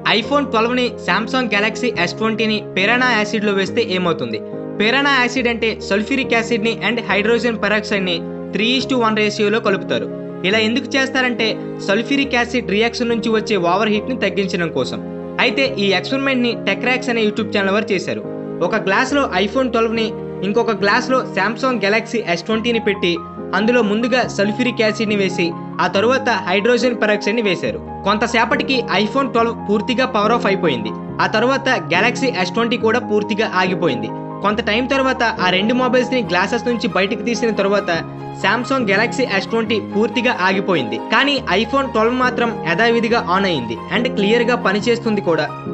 iPhone ట్వెల్వ్ని Samsung Galaxy S ట్వంటీని piranha యాసిడ్లో వేస్తే ఏమవుతుంది పెరానా యాసిడ్ అంటే సల్ఫ్యూరిక్ యాసిడ్ని అండ్ హైడ్రోజన్ పెరాక్సైడ్ని త్రీ ఈస్ టు వన్ రేషియోలో కలుపుతారు ఇలా ఎందుకు చేస్తారంటే సల్ఫ్యూరిక్ యాసిడ్ రియాక్షన్ నుంచి వచ్చే ఓవర్ హీట్ని తగ్గించడం కోసం అయితే ఈ ఎక్స్పెరిమెంట్ని టెక్రాక్స్ అనే యూట్యూబ్ ఛానల్ వారు చేశారు ఒక గ్లాస్లో ఐఫోన్ ట్వెల్వ్ని ఇంకొక గ్లాస్లో శాంసంగ్ గెలాక్సీ ఎస్ ట్వంటీని పెట్టి అందులో ముందుగా సల్ఫ్యూరిక్ యాసిడ్ని వేసి ఆ తరువాత హైడ్రోజన్ పెరాక్సైడ్ని వేశారు కొంతసేపటికి ఐఫోన్ ట్వెల్వ్ పూర్తిగా పవర్ ఆఫ్ అయిపోయింది ఆ తర్వాత గెలాక్సీ ఎస్ ట్వంటీ కూడా పూర్తిగా ఆగిపోయింది కొంత టైం తర్వాత ఆ రెండు మొబైల్స్ ని గ్లాసెస్ నుంచి బయటకు తీసిన తర్వాత శాంసంగ్ గెలాక్సీ ఎస్ ట్వంటీ పూర్తిగా ఆగిపోయింది కానీ ఐఫోన్ ట్వెల్వ్ మాత్రం యథావిధిగా ఆన్ అయింది అండ్ క్లియర్ గా పనిచేస్తుంది కూడా